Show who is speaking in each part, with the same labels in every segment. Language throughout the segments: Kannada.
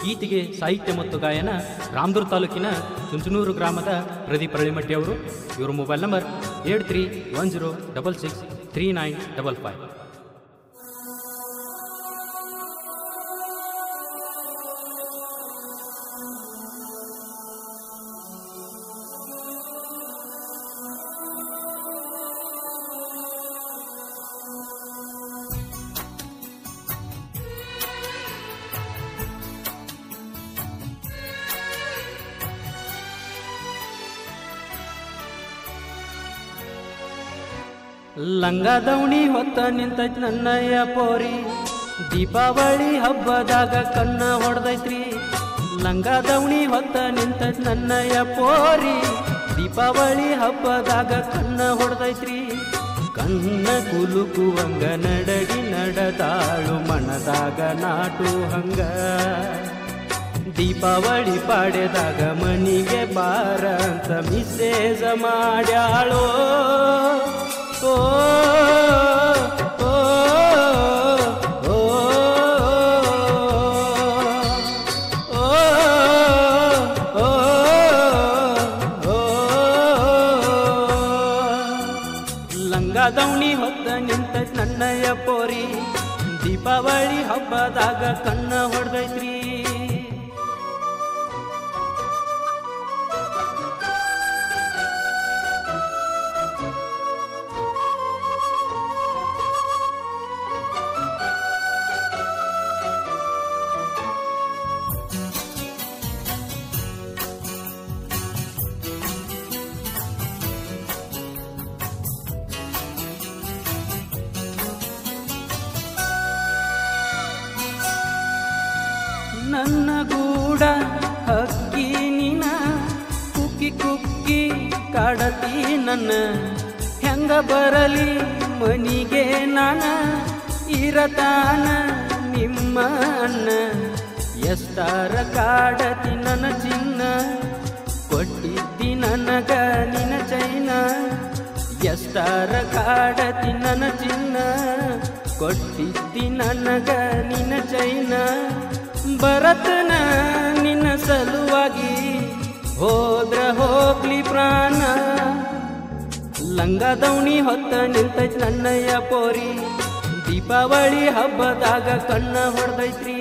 Speaker 1: ಗೀತೆಗೆ ಸಾಹಿತ್ಯ ಮತ್ತು ಗಾಯನ ರಾಮದುರ್ ತಾಲೂಕಿನ ಚುಂಚನೂರು ಗ್ರಾಮದ ಪ್ರದೀಪ್ ಅರಳಿಮಟ್ಟಿ ಅವರು ಇವರ mobile number eight three one zero double six three nine double five ಲಂಗ ದವಣಿ ಹೊತ್ತ ನಿಂತೈತ್ ನನ್ನಯ್ಯ ಪೋರಿ ದೀಪಾವಳಿ ಹಬ್ಬದಾಗ ಕಣ್ಣ ಹೊಡೆದೈತ್ರಿ ಲಂಗ ದವಣಿ ಹೊತ್ತ ನಿಂತೈತ್ ನನ್ನಯ್ಯ ಪೋರಿ ದೀಪಾವಳಿ ಹಬ್ಬದಾಗ ಕಣ್ಣ ಹೊಡೆದೈತ್ರಿ ಕಣ್ಣ ಕುಲುಕುವಂಗ ನಡಗಿ ನಡೆದಾಳು ಮನದಾಗ ನಾಟು ಹಂಗ ದೀಪಾವಳಿ ಪಾಡ್ಯದಾಗ ಮನಿಗೆ ಬಾರ ಅಂತ ಮಿಸೇಜ ಮಾಡ್ಯಾಳೋ ಓ ಓ, ಓ, ಓ, ಓ, ಓ. ಲಂಗ ದವಣಿ ಹೊತ್ತ ನಿಂತೈತ್ ನನ್ನಯ್ಯ ಪೋರಿ ದೀಪಾವಳಿ ಹಬ್ಬದಾಗ ಕಣ್ಣ ಹೊಡೆದೈತ್ರಿ ನನ್ನ ಗೂಡ ಹಕ್ಕಿ ನಿನ ಕುಕ್ಕಿ ಕುಕ್ಕಿ ಕಾಡತಿ ನನ್ನ ಹೆಂಗ ಬರಲಿ ಮನಿಗೆ ನಾನ ಇರತಾನ ನಿಮ್ಮ ಅಣ್ಣ ಎಷ್ಟಾರ ಕಾಡತಿ ನನ್ನ ಚಿನ್ನ ಕೊಟ್ಟಿದ್ದಿ ನನಗ ನಿನ ಚೈನ ಎಷ್ಟಾರ ಕಾಡತಿ ನನ್ನ ಚಿನ್ನ ಕೊಟ್ಟಿದ್ದಿ ನನಗ ನಿನ ಚೈನ ಬರತನ ನಿನ್ನ ಸಲುವಾಗಿ ಹೋದ್ರ ಹೋಗ್ಲಿ ಪ್ರಾಣ ಲಂಗ ದವಣಿ ಹೊತ್ತ ನಿಂತೈತ್ ನನ್ನಯ್ಯ ಪೋರಿ ದೀಪಾವಳಿ ಹಬ್ಬದಾಗ ಕಣ್ಣ ಹೊಡೆದೈತ್ರಿ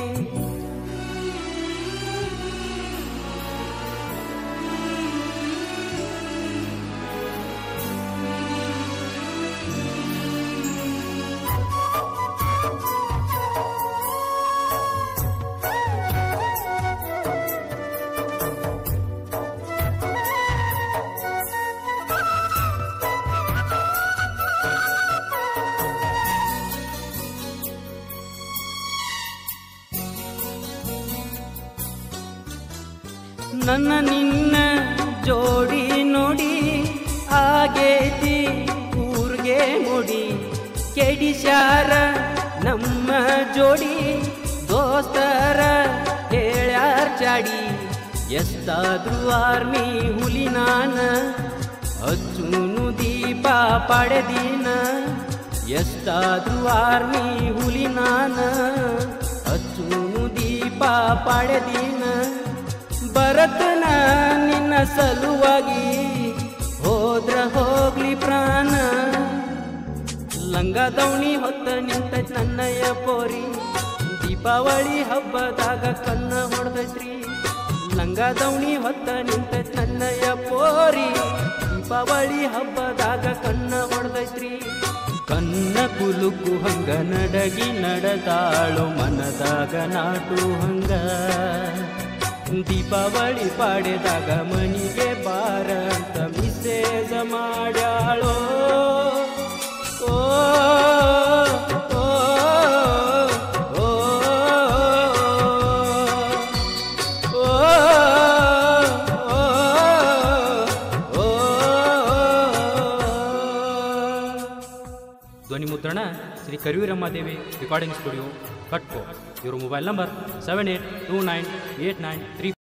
Speaker 1: ನನ್ನ ನಿನ್ನ ಜೋಡಿ ನೋಡಿ ಆಗೇತಿ ಊರ್ಗೆ ಮುಡಿ ಕೆಡಿಸ್ಯಾರ ನಮ್ಮ ಜೋಡಿ ದೋಸ್ತರ ಹೇಳ್ಯಾರ ಚಾಡಿ ಎಷ್ಟಾದ್ರೂ ಆರ್ಮಿ ಹುಲಿ ನಾನ ಹಚ್ಚುನು ದೀಪ ಪಡೆದಿನ ಎಷ್ಟಾದ್ರೂ ಆರ್ಮಿ ಹುಲಿ ನಾನ ಹಚ್ಚುನು ದೀಪ ಪಡೆದಿನ ಬರತನ ನಿನ್ನ ಸಲುವಾಗಿ ಹೋದ್ರ ಹೋಗ್ಲಿ ಪ್ರಾಣ ಲಂಗ ದವಣಿ ಹೊತ್ತ ನಿಂತ ನನ್ನಯ್ಯ ಪೋರಿ ದೀಪಾವಳಿ ಹಬ್ಬದಾಗ ಕಣ್ಣ ಹೊಡೆದೈತ್ರಿ ಲಂಗ ದವಣಿ ಹೊತ್ತ ನಿಂತ ನನ್ನಯ್ಯ ಪೋರಿ ದೀಪಾವಳಿ ಹಬ್ಬದಾಗ ಕಣ್ಣ ಹೊಡೆದೈತ್ರಿ ಕಣ್ಣ ಕುಲುಕು ಹಂಗ ನಡಗಿ ನಡೆದಾಳು ಮನದಾಗ ನಾಟು ಹಂಗ ದೀಪಾವಳಿ ಪಾಡ್ಯದಾಗ ಮನಿಗೆ ಬಾರ ಅಂತ ಮಿಸೇಜ ಮಾಡ್ಯಾಳೋ ಓ ಓ, ಓ, ಓ, ಓ, ಓ. ಧ್ವನಿ ಮುದ್ರಣ ಶ್ರೀ ಕರಿವೀರಮ್ಮ ದೇವಿ ರೆಕಾರ್ಡಿಂಗ್ ಸ್ಟುಡಿಯೋ ಕಟ್ಕೋ ಇವರು mobile number seven eight two nine eight nine three